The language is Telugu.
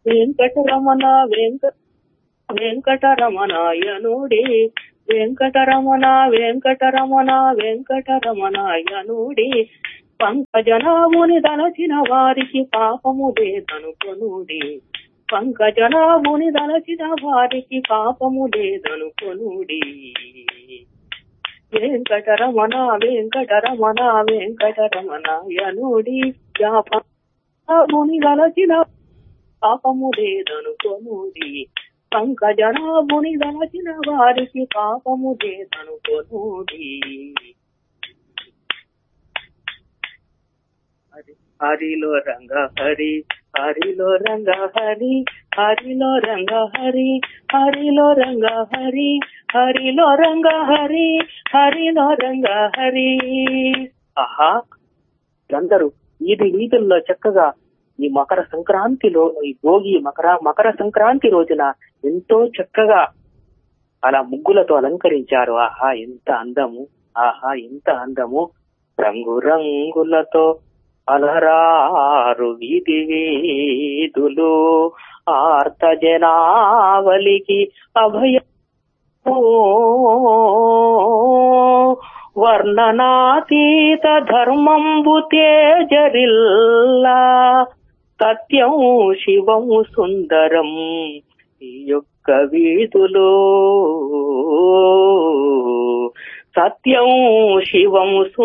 వెంకటరమణ వెంక వెంకటరమణాయనుడి వెంకటరమణ వెంకటరమణ వెంకటరమణాయనుడి పంకజనాభుని దలచిన వారికి పాపము లేదనుకొనుడి పంకజనాభుని దలచిన వారికి పాపము లేదనుకొనుడి వెంకటరమణ వెంకటరమణ వెంకటరమణాయనుడి ముని దలచిన పాపము లేదనుకొనుడి పంకజనాభుని దలచిన వారికి పాపము లేదనుకొనుడి హరి హరిలో రంగ హరి హరిలో రంగ హరి హరిలో రంగ హరి హరిలో రంగ హరి హరిలో రంగ హరి హరిలో రంగ హరి ఆహా అందరూ వీధి వీధుల్లో చక్కగా ఈ మకర సంక్రాంతిలో ఈ భోగి మకర మకర సంక్రాంతి రోజున ఎంతో చక్కగా అలా ముగ్గులతో అలంకరించారు ఆహా ఎంత అందము ఆహా ఎంత అందము రంగు రంగులతో అలరారు వీధి వీధులు ఆర్త జనావలికి అభయ వర్ణనాతీత ధర్మంబు తేజరిల్లా సత్యం శివం సుందరం ఈ యొక్క వీధులో సత్యం శివం